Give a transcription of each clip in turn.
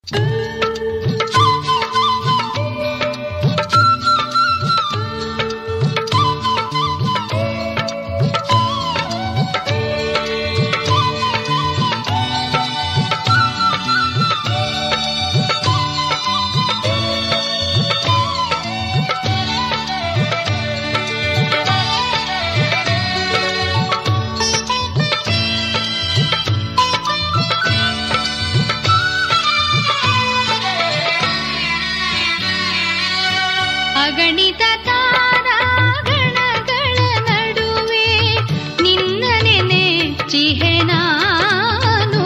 ಅಗಣಿತ ತಾರಾಗಣಗಳ ನಡುವೆ ನಿನ್ನ ನೆನೆ ಚಿಹೆ ನಾನು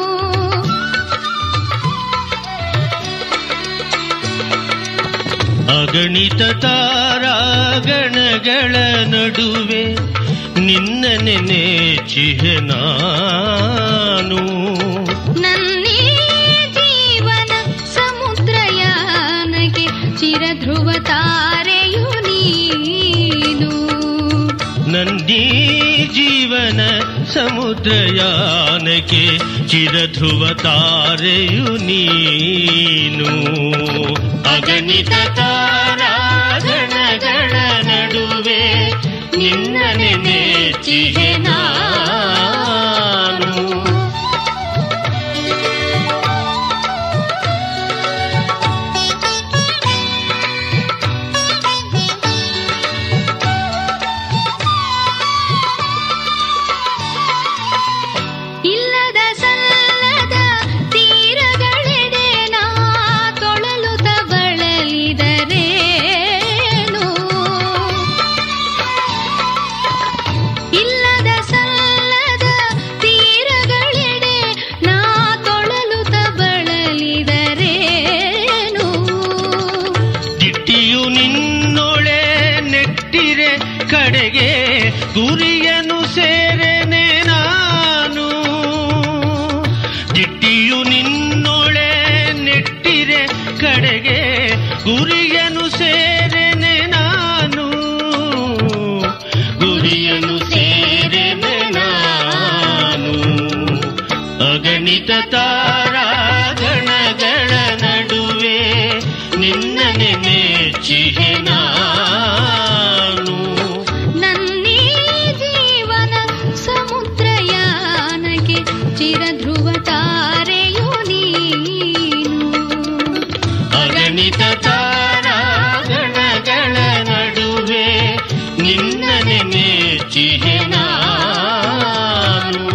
ಅಗಣಿತ ತಾರಾಗಣಗಳ ನಡುವೆ ನಿನ್ನ ನೆನೆ ಚಿಹೆ ನಾನು ನನ್ನೇ ಜೀವನ ಸಮುದ್ರಯಾನಗೆ ಚಿರಧ್ರುವ ತಾರೆಯು ನೀನು ನನ್ನೀ ಜೀವನ ಸಮುದ್ರಯಾನಕ್ಕೆ ಚಿರಧ್ರುವ ತಾರೆಯು ನೀನು ಅಗಣಿತ ತಾರಾಗಣಗಳ ನಡುವೆ ನಿನ್ನ ನೆನೆ ಚಿಹೆ ನಾನು ಇಲ್ಲದ ಸಲ್ಲದ ತೀರಗಳೆಡೆ ನಾ ತೊಳಲುತ ಬಳಲಿದರೇನು ಇಲ್ಲದ ಸಲ್ಲದ ತೀರಗಳೆಡೆ ನಾ ತೊಳಲುತ ಬಳಲಿದರೇನು ದಿಟ್ಟಿಯು ನಿನ್ನೊಳೆ ನೆಟ್ಟಿರೆ ಕಡೆಗೆ ಗುರಿಯನು ಸೇರೆನೆ ನಾನು ದಿಟ್ಟಿಯು ನಿನ್ನೊಳೆ ನೆಟ್ಟಿರೆ ಕಡೆಗೆ ಗುರಿಯನು ಸೇರೆನೆ ನಾನು ಗುರಿಯನು ಸೇರೆನೆ ನಾನು ಅಗಣಿತ ತಾರಾಗಣಗಳ ನಡುವೆ ನಿನ್ನ ನೆನೆ ಚಿಹೆ ನಾನು ನನ್ನೀ ಜೀವನ ಸಮುದ್ರಯಾನಕ್ಕೆ ಚಿರಧ್ರುವ ತಾರೆಯು ನೀನು ಅಗಣಿತ ತಾರಾಗಣಗಳ ನಡುವೆ ನಿನ್ನ ನೆನೆ ಚಿಹೆ ನಾನು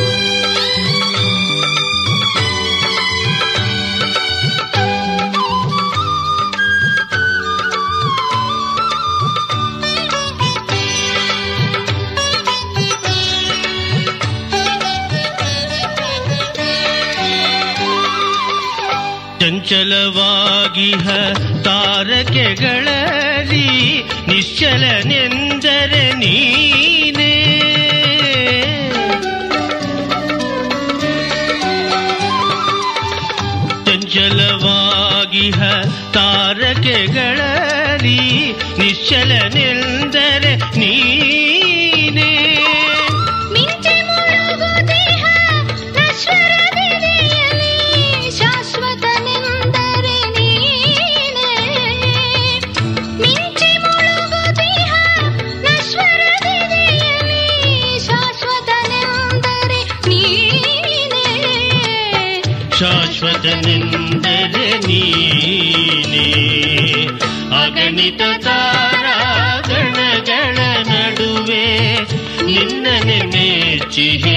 ಚಂಚಲವಾಗಿಹ ತಾರಕೆಗಳಲ್ಲಿ ನಿಶ್ಚಲನೆಂದರೆ ನೀನೇ ಚಂಚಲವಾಗಿಹ ತಾರಕೆಗಳಲ್ಲಿ ನಿಶ್ಚಲನೆಂದರೆ ನೀನೇ ಮಿಂಚಿ ಮುಳುಗುದೇಹ ನಶ್ವರದಿದೆಯಲಿ ಶಾಶ್ವತನೆಂದರೆ ನೀನೇ ಮಿಂಚಿ ಮುಳುಗುದೇಹ ನಶ್ವರದಿದೆಯಲಿ ಶಾಶ್ವತನೆಂದರೆ ನೀನೇ ಶಾಶ್ವತನೆಂದರೆ ನೀನೇ ಅಗಣಿತ ತಾರಾಗಣಗಳ ನಡುವೆ ನಿನ್ನ ನೆನೆ ಚಿಹೆ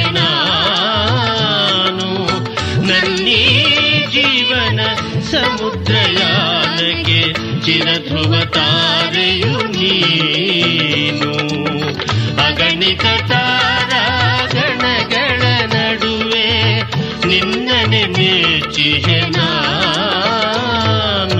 ನಾನು ನನ್ನೀ ಜೀವನ ಸಮುದ್ರಯಾನಕ್ಕೆ ಚಿರಧ್ರುವ ತಾರೆಯು ನೀನು ಅಗಣಿತ ತಾರಾಗಣಗಳ ನಡುವೆ ನಿನ್ನ ನೆನೆ ಚಿಹೆ ನಾನು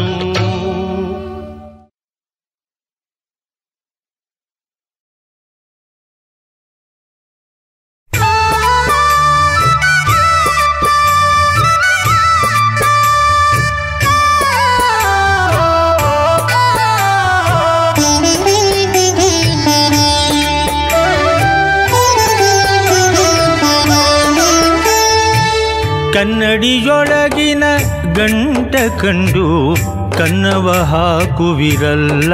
ಕನ್ನಡಿಯೊಳಗಿನ ಗಂಟ ಕಂಡು ಕನ್ನವ ಹಾಕುವಿರಲ್ಲ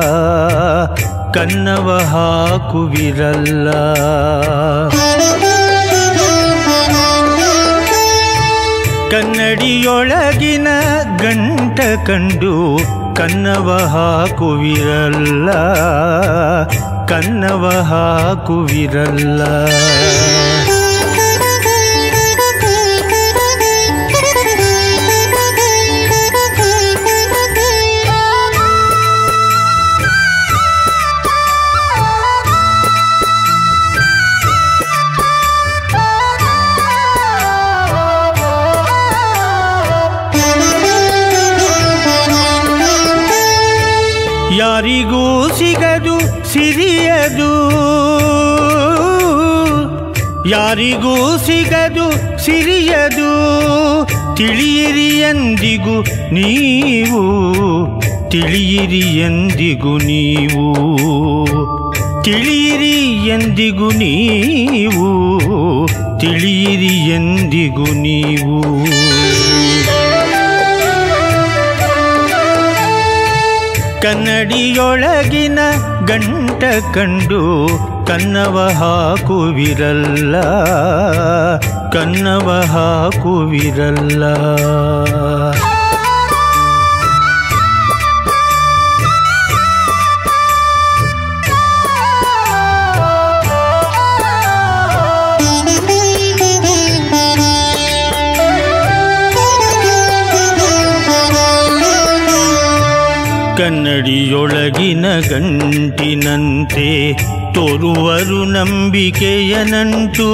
ಕನ್ನವ ಹಾಕುವಿರಲ್ಲ ಕನ್ನಡಿಯೊಳಗಿನ ಗಂಟ ಕಂಡು ಕನ್ನವ ಹಾಕುವಿರಲ್ಲ ಕನ್ನವ ಹಾಕುವಿರಲ್ಲ ಯಾರಿಗೂ ಸಿಗದು ಸಿರಿಯದು ಯಾರಿಗೂ ಸಿಗದು ಸಿರಿಯದು ತಿಳಿಯಿರಿ ಎಂದಿಗೂ ನೀವು ತಿಳಿಯಿರಿ ಎಂದಿಗೂ ನೀವು ತಿಳಿಯಿರಿ ಎಂದಿಗೂ ನೀವು ತಿಳಿಯಿರಿ ಎಂದಿಗೂ ನೀವು ಕನ್ನಡಿಯೊಳಗಿನ ಗಂಟ ಕಂಡು ಕನ್ನವ ಹಾಕುವಿರಲ್ಲ ಕನ್ನವ ಹಾಕುವಿರಲ್ಲ ಕನ್ನಡಿಯೊಳಗಿನ ಗಂಟಿನಂತೆ ತೋರುವರು ನಂಬಿಕೆಯ ನಂಟು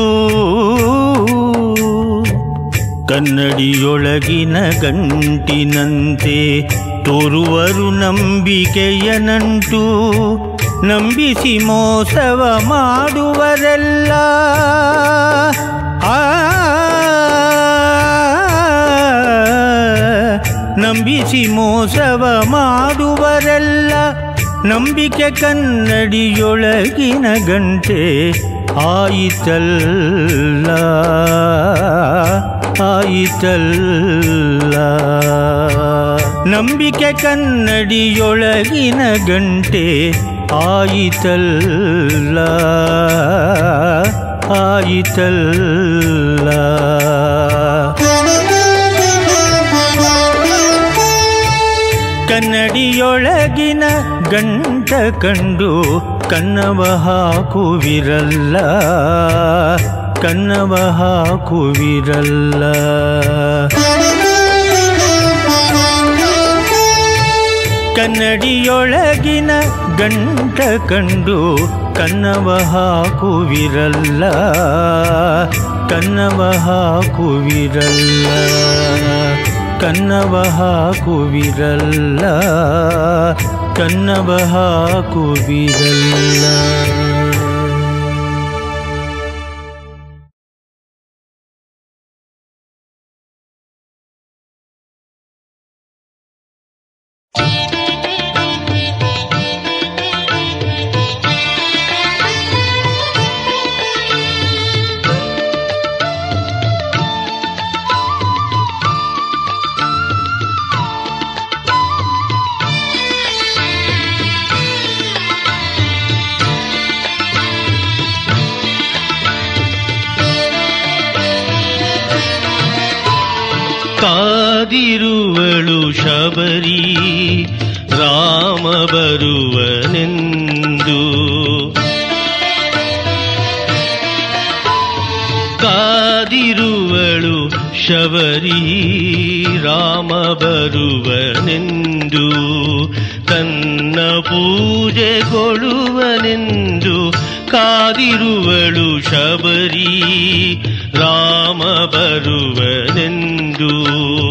ಕನ್ನಡಿಯೊಳಗಿನ ಗಂಟಿನಂತೆ ತೋರುವರು ನಂಬಿಕೆಯ ನಂಟು ನಂಬಿಸಿ ಮೋಸವ ಮಾಡುವರೆಲ್ಲ ಆ ನಂಬಿಸಿ ಮೋಸವ ಮಾಡುವರೆಲ್ಲ ನಂಬಿಕೆ ಕನ್ನಡಿಯೊಳಗಿನ ಗಂಟೆ ಆಯಿತಲ್ಲ ಆಯಿತಲ್ಲ ನಂಬಿಕೆ ಕನ್ನಡಿಯೊಳಗಿನ ಗಂಟೆ ಆಯಿತಲ್ಲ ಆಯಿತಲ್ಲ ಕನ್ನಡಿಯೊಳಗಿನ ಗಂಟ ಕಂಡು ಕನ್ನವ ಹಾಕುವಿರಲ್ಲ ಕನ್ನವ ಹಾಕುವಿರಲ್ಲ ಕನ್ನಡಿಯೊಳಗಿನ ಗಂಟ ಕಂಡು ಕನ್ನವ ಹಾಕುವಿರಲ್ಲ ಕನ್ನವ ಹಾಕುವಿರಲ್ಲ ಕನ್ನವ ಹಾಕುವಿರಲ್ಲ ಕನ್ನವ ಹಾಕುವಿರಲ್ಲ ಕಾದಿರುವಳು ಶಬರಿ ರಾಮ ಬರುವನೆಂದು ಕಾದಿರುವಳು ಶಬರಿ ರಾಮ ಬರುವನೆಂದು ತನ್ನ ಪೂಜೆಗೊಳ್ಳುವನೆಂದು ಕಾದಿರುವಳು ಶಬರಿ ರಾಮ ಬರುವನೆಂದು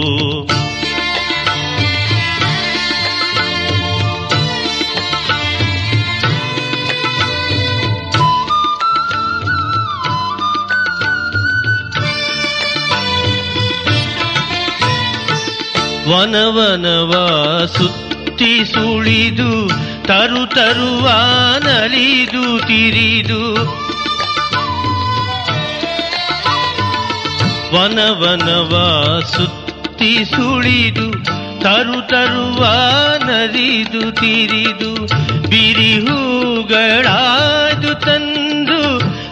ವನವನವ ಸುತ್ತಿ ಸುಳಿದು ತರು ತರುವ ನಲಿದು ತಿರಿದು ವನವನವ ಸುತ್ತಿ ಸುಳಿದು ತರು ತರುವ ನರಿದು ತಿರಿದು ಬಿರಿಹೂಗಳಾದು ತಂದು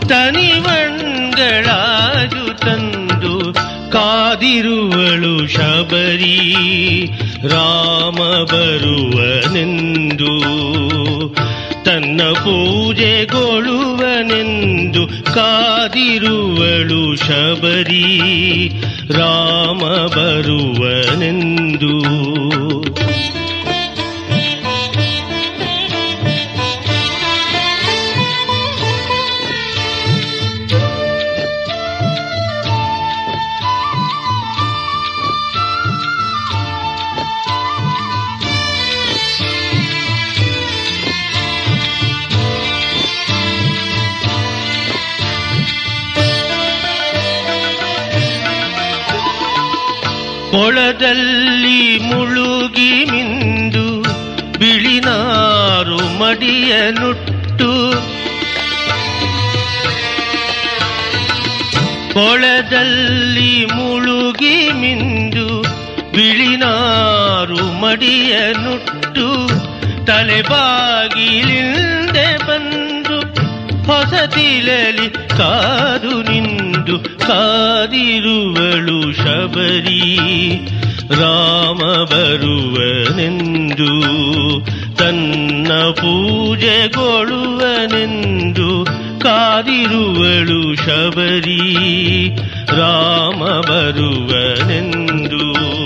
ತನಿವಣ್ಗಳಾದು ತಂದು ಕಾದಿರುವಳು ಶಬರಿ ರಾಮ ಬರುವನೆಂದು ತನ್ನ ಪೂಜೆಗೊಳ್ಳುವನೆಂದು ಕಾದಿರುವಳು ಶಬರಿ ರಾಮ ಬರುವನೆಂದು ಕೊಳದಲ್ಲಿ ಮುಳುಗಿ ಮಿಂದು ಬಿಳಿನಾರು ಮಡಿಯ ನುಟ್ಟು ಕೊಳದಲ್ಲಿ ಮುಳುಗಿ ಮಿಂದು ಬಿಳಿನಾರು ಮಡಿಯ ನುಟ್ಟು ತಲೆಬಾಗಿಲಿಂದೆ ಬಂದು ಹೊಸತಿಲಲಿ ಕಾದು ನಿಂದು ಕಾದಿರುವಳು ಶಬರಿ ರಾಮ ಬರುವನೆಂದು ತನ್ನ ಪೂಜೆಗೊಳ್ಳುವನೆಂದು ಕಾದಿರುವಳು ಶಬರಿ ರಾಮ ಬರುವನೆಂದು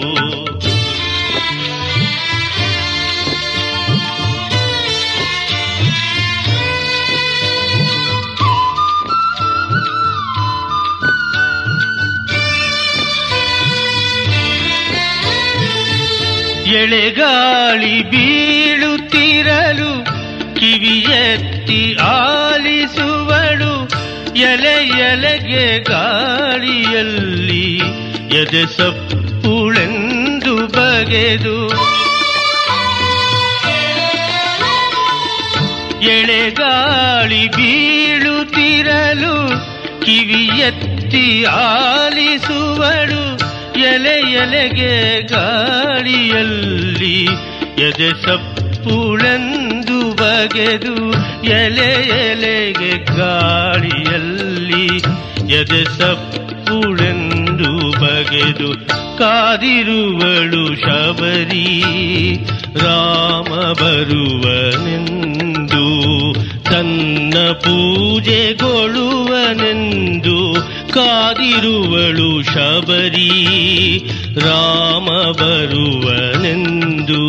ಎಳೆಗಾಳಿ ಬೀಳುತ್ತಿರಲು ಕಿವಿಯೆತ್ತಿ ಆಲಿಸುವಳು ಎಲೆ ಎಲೆಗೆ ಗಾಳಿಯಲ್ಲಿ ಎದೆ ಸಪ್ಪುಳೆಂದು ಬಗೆದು ಎಳೆಗಾಳಿ ಬೀಳುತ್ತಿರಲು ಕಿವಿಯೆತ್ತಿ ಆಲಿಸುವಳು ಎಲೆ ಎಲೆಗೆ ಗಾಳಿಯಲ್ಲಿ ಎದೆ ಸಪ್ಪುಳೆಂದು ಬಗೆದು ಎಲೆ ಎಲೆಗೆ ಗಾಳಿಯಲ್ಲಿ ಎದೆ ಸಪ್ಪುಳೆಂದು ಬಗೆದು ಕಾದಿರುವಳು ಶಬರಿ ರಾಮ ಬರುವನೆಂದು ತನ್ನ ಪೂಜೆಗೊಳ್ಳುವನೆಂದು ಕಾದಿರುವಳು ಶಬರಿ ರಾಮ ಬರುವನೆಂದು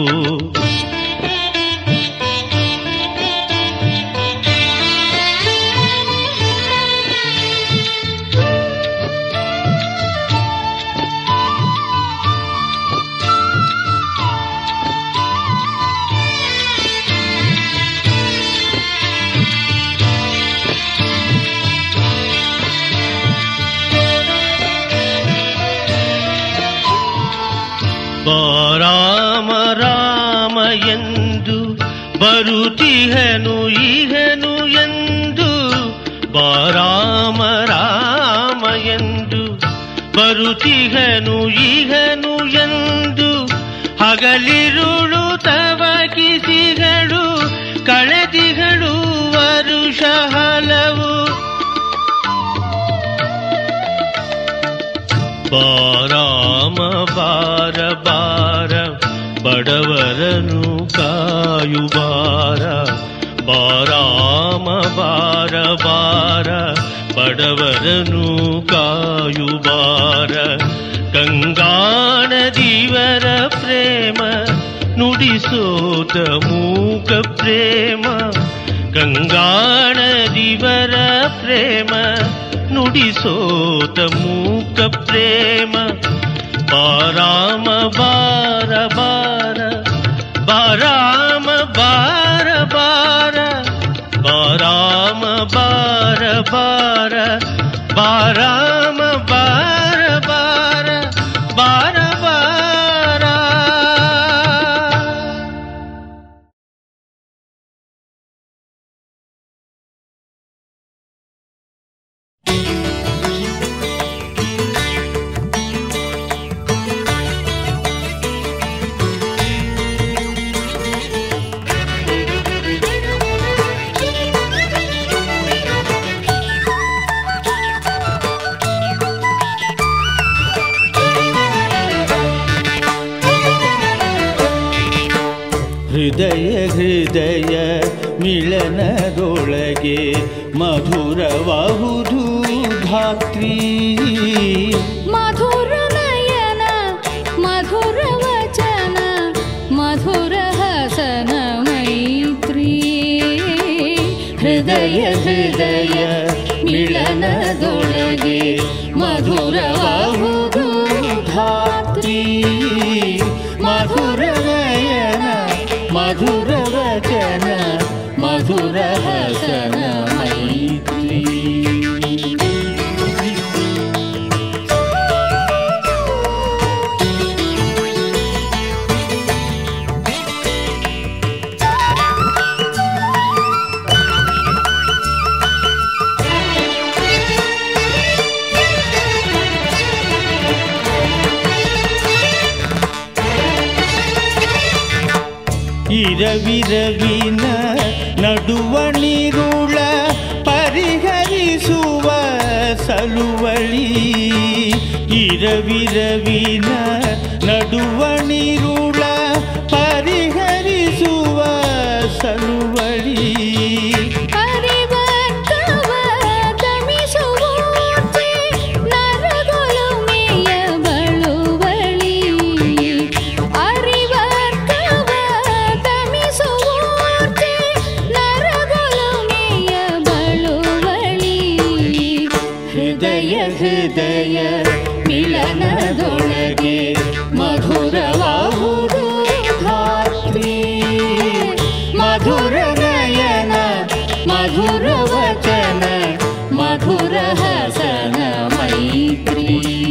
ರಾಮ ರಾಮ ಎಂದು ಬರುತಿಹನು ಈಹನು ಎಂದು ಬಾರಾಮ ರಾಮ ಎಂದು ಬರುತಿಹನು ಈಹನು ಎಂದು ಹಗಲಿರುಳು ತವಕಿಸಿಗಳು ಕಳೆದಿಗಳು ವರುಷ ಹಲವು ಬಾರಾಮ ಬಾರ ಬಾರ ಬಡವರನು ಕಾಯುಬಾರ ಬಾರಾಮ ಬಾರ ಬಾರ ಬಡವರನು ಕಾಯುಬಾರ ಗಂಗಾಣ ದಿವರ ಪ್ರೇಮ ನುಡಿಸೋತ ಮೂಕ ಪ್ರೇಮ ಗಂಗಾಣ ದಿವರ ಪ್ರೇಮ ನುಡಿಸೋತ ಮೂಕ ಪ್ರೇಮ ಬಾರಾಮ ಬಾರ ಬಾರ ಬಾರಾಮ ಬಾರ ಬಾರ ಬಾರಾಮ ಬಾರ ಬಾರ ಬಾರಾಮ ಬಾರ ಬಾರ ಬಾರ ಬಾರ ಿ ಹೃದಯ ಹೃದಯ ಮಿಳನದೊಳಗೆ ಮಧುರವಾಹುದು ಧಾತ್ರಿ ಮಧುರ ನಯನ ಮಧುರ ವಚನ ಮಧುರ ಹಸನ ಮೈತ್ರಿ ಹೃದಯ ಹೃದಯ ಮಿಳನದೊಳಗೆ ಮಧುರವಾಹುದು ಧಾತ್ರಿ ಮಧುರ ನಯನ ಮಧುರ ವಚನ ಮಧುರ ಹಸನ ಮೈತ್ರಿ ಇರವಿರವಿನ ನಡುವಣಿರುಳ ಪರಿಹರಿಸುವ ಸಲುವಳಿ ಇರವಿರವಿನ ನಡುವಣಿರುಳ ಪರಿಹರಿಸುವ ಸಲುವಳಿ ಪರಿವರ್ತವ ದಮಿಸುವೂರ್ತಿ ನರಗೊಲುಮೆಯ ಬಳುವಳಿ ಅರಿವರ್ತವ ದಮಿಸುವೂರ್ತಿ ನರಗೊಲುಮೆಯ ಬಳುವಳಿ ಹೃದಯ ಹೃದಯ ಮಿಲನದೊಳಗೆ ಮಧುರವಾಹುದು ಧಾತ್ರಿ ಮಧುರ ನಯನ ಮಧುರ ವಚನ ಮಧುರ ಹಸನ ಮೈತ್ರಿ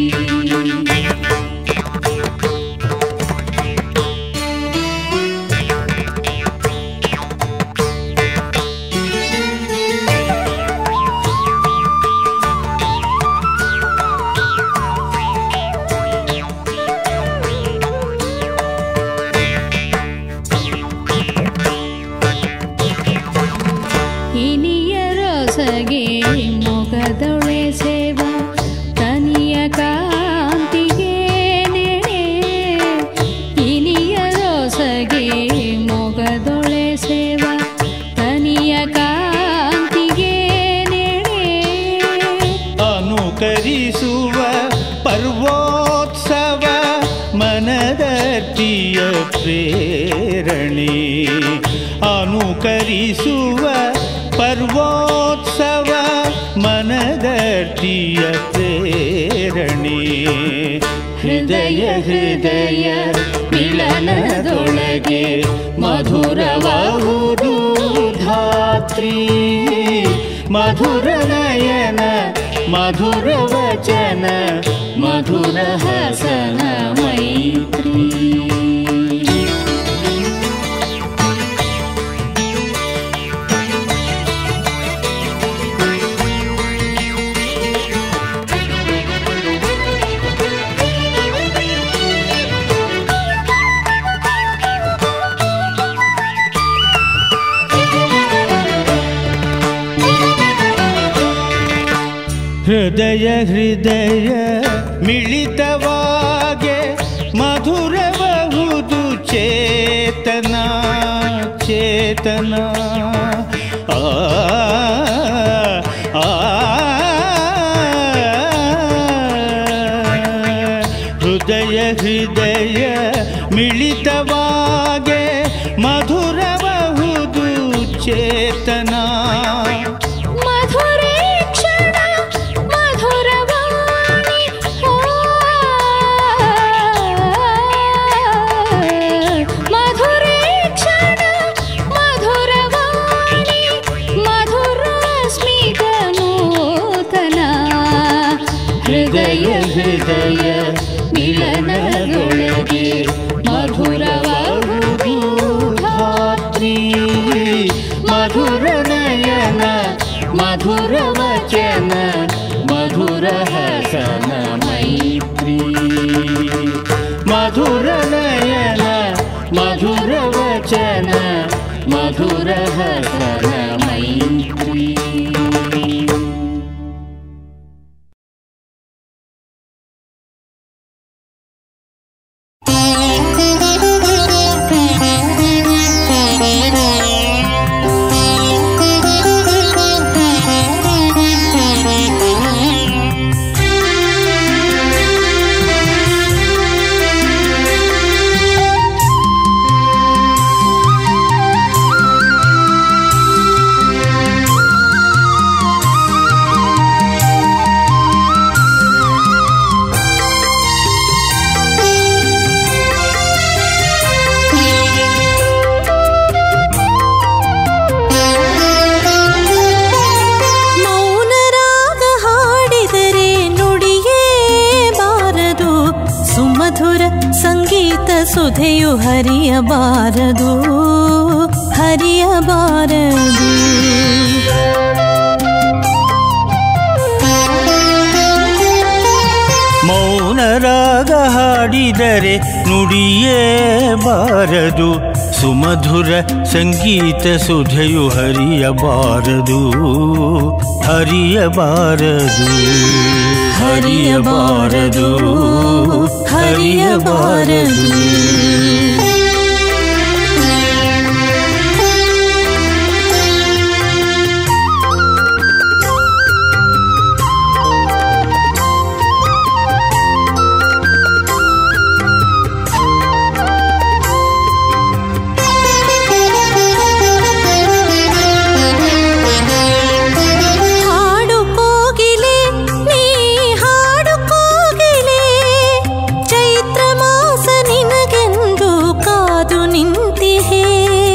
ಇನಿಯ ರಸಗೆ ಮೊಗದೊಳೆ ಸೇವ ತನಿಯ ಕಾಂತಿಗೆ ನೆನೆ ಇನಿಯ ರಸಗೆ ಮೊಗದೊಳೆ ಸೇವ ತನಿಯ ಕಾಂತಿಗೆ ನೆನೆ ಅನುಕರಿಸುವ ಪರ್ವೋತ್ಸವ ಮನದಟ್ಟಿಯ ಪ್ರೇರಣೆ ಅನುಕರಿಸುವ ಪರ್ವೋತ್ಸವ ಮನದಟ್ಟಿಯ ಪ್ರೇರಣೆ ಹೃದಯ ಹೃದಯ ಮಿಲನದೊಳಗೆ ಮಧುರವಾಹುದು ಧಾತ್ರಿ ಮಧುರ ನಯನ ಮಧುರ ವಚನ ಮಧುರ ಹಸನ ಮೈತ್ರಿ ಹೃದಯ ಹೃದಯ ಮಿಳಿತವಾಗೆ ಮಧುರಬಹುದು ಚೇತನ ಚೇತನ ಆ ಆ ಹೃದಯ ಹೃದಯ ಮಿಳಿತವಾಗೆ ಮಧುರಬಹುದು ಚೇತನ ಮಧುರೇ ಕ್ಷಣ ಮಧುರವಾಣಿ ಓ ಮಧುರೇ ಕ್ಷಣ ಮಧುರವಾಣಿ ಮಧುರ ಸ್ಮಿತ ನೂತನ ಹೃದಯ ಹೃದಯ ಮಿಲನದೊಳಗೆ ಮಧುರವಾಗುವುದು ಧಾತ್ರಿ ಮಧುರ ನಯನ ಮಧುರ ವಚನ ಮಧುರ ಹಸನ ಮೈತ್ರಿ ಮಧುರ ನಯನ ಮಧುರ ವಚನ ಮಧುರ ಹಸನ ಮೈತ್ರಿ Thank you. ಸಂಗೀತ ಸುಧೆಯು ಹರಿಯಬಾರದು ಹರಿಯಬಾರದು ಮೌನ ರಾಗ ಹಾಡಿದರೆ ನುಡಿಯೇ ಬಾರದು ಸುಮಧುರ ಸಂಗೀತ ಸುಧೆಯು ಹರಿಯಬಾರದು ಹರಿಯಬಾರದು ಹರಿಯಬಾರದು ಹರಿಯಬಾರದು ಹಾಡು ಕೋಗಿಲೆ ನೀ ಹಾಡು ಕೋಗಿಲೆ ಚೈತ್ರ ಮಾಸ ನಿನಗೆಂದು ಕಾದು ನಿಂತಿಹೇ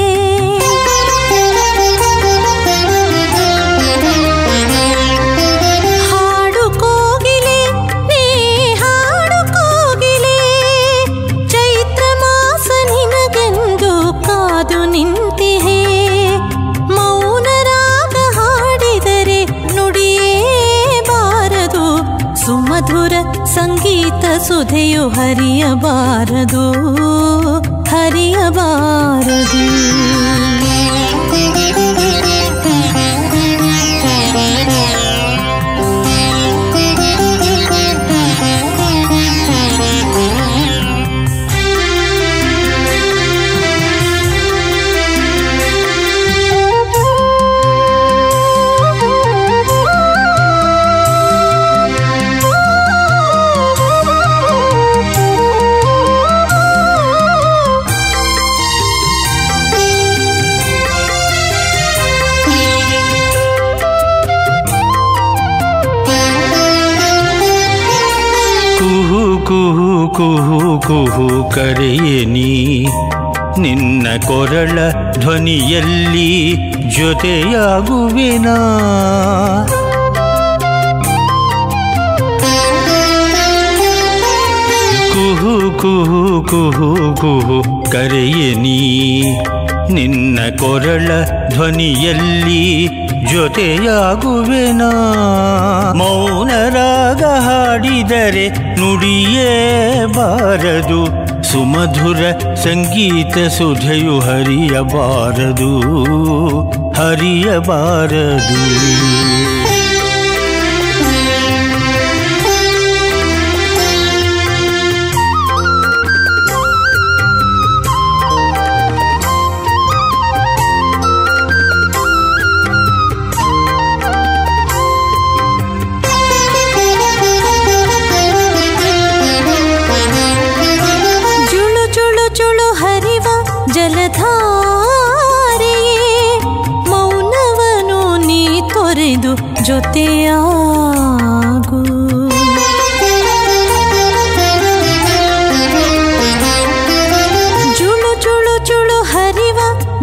ಹಾಡು ಕೋಗಿಲೆ ನೀ ಹಾಡು ಕೋಗಿಲೆ ಚೈತ್ರ ಮಾಸ ನಿನಗೆಂದು ಕಾದು ನಿಂತಿಹೇ ಮೌನ ರಾಗ ಹಾಡಿದರೆ ನುಡಿಯೇ ಬಾರದು ಸುಮಧುರ ಸಂಗೀತ ಸುಧೆಯು ಹರಿಯಬಾರದು ಹರಿಯಬಾರದು ಕುಹು ಕುಹು ಕುಹು ಕುಹು ಕರೆಯೆ ನೀ ನಿನ್ನ ಕೊರಳ ಧ್ವನಿಯಲ್ಲಿ ಜೊತೆಯಾಗುವೆನಾ ಕುಹು ಕುಹು ಕುಹು ಕುಹು ಕರೆಯೆ ನೀ ನಿನ್ನ ಕೊರಳ ಧ್ವನಿಯಲ್ಲಿ ಜೊತೆಯಾಗುವೆನಾ ಮೌನ ರಾಗ ಹಾಡಿದರೆ ನುಡಿಯೇ ಬಾರದು ಸುಮಧುರ ಸಂಗೀತ ಸುಧೆಯು ಹರಿಯಬಾರದು ಹರಿಯಬಾರದು ಜುಳು ಜುಳು ಜುಳು ಹರಿವ ಜಲಧಾರೆಯೇ ಮೌನವನು ನೀ ತೊರೆದು ಜೊತೆಯಾಗು ಜುಳು ಜುಳು ಜುಳು ಹರಿವ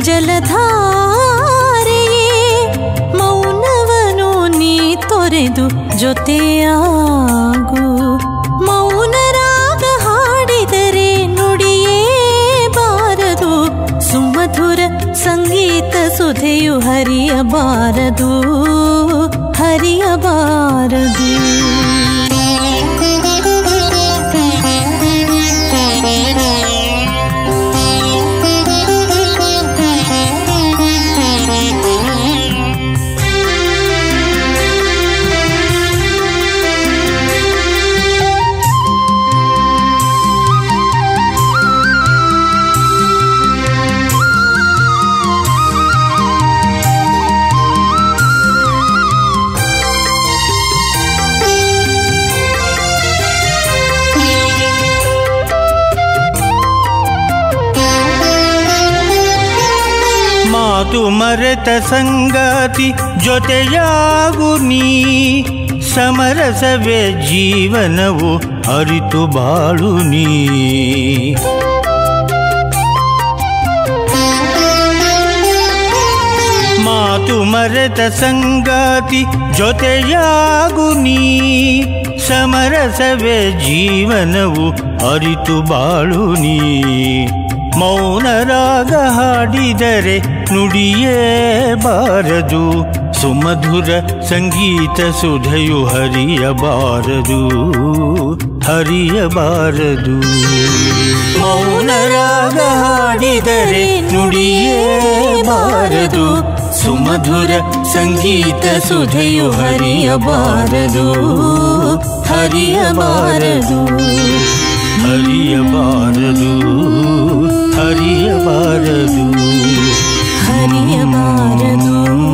ಜಲಧಾರೆಯೇ ಮೌನವನು ನೀ ತೊರೆದು ಜೊತೆಯಾಗು ಮೌನ ರಾಗ ಹಾಡಿದರೆ ನುಡಿಯೇ ಬಾರದು ಸುಮಧುರ ಸಂಗೀತ ಸುಧೆಯು ಹರಿಯಬಾರದು ಹರಿಯಬಾರದು ಮಾತು ಮರೆತ ಸಂಗಾತಿ ಜೊತೆಯಾಗು ನೀ ಸಮರಸವೇ ಜೀವನವು ಅರಿತು ಬಾಳು ನೀ ಮಾತು ಮರೆತ ಸಂಗಾತಿ ಜೊತೆಯಾಗು ನೀ ಸಮರಸವೇ ಜೀವನವು ಅರಿತು ಬಾಳು ನೀ ಮೌನ ರಾಗ ಹಾಡಿದರೆ ನುಡಿಯೇ ಬಾರದು ಸುಮಧುರ ಸಂಗೀತ ಸುಧೆಯು ಹರಿಯಬಾರದು ಹರಿಯಬಾರದು ಮೌನ ರಾಗ ಹಾಡಿದರೆ ನುಡಿಯೇ ಬಾರದು ಸುಮಧುರ ಸಂಗೀತ ಸುಧೆಯು ಹರಿಯಬಾರದು ಹರಿಯಬಾರದು ಹರಿಯಬಾರದು ಹರಿಯಬಾರದು ಹರಿಯಬಾರದು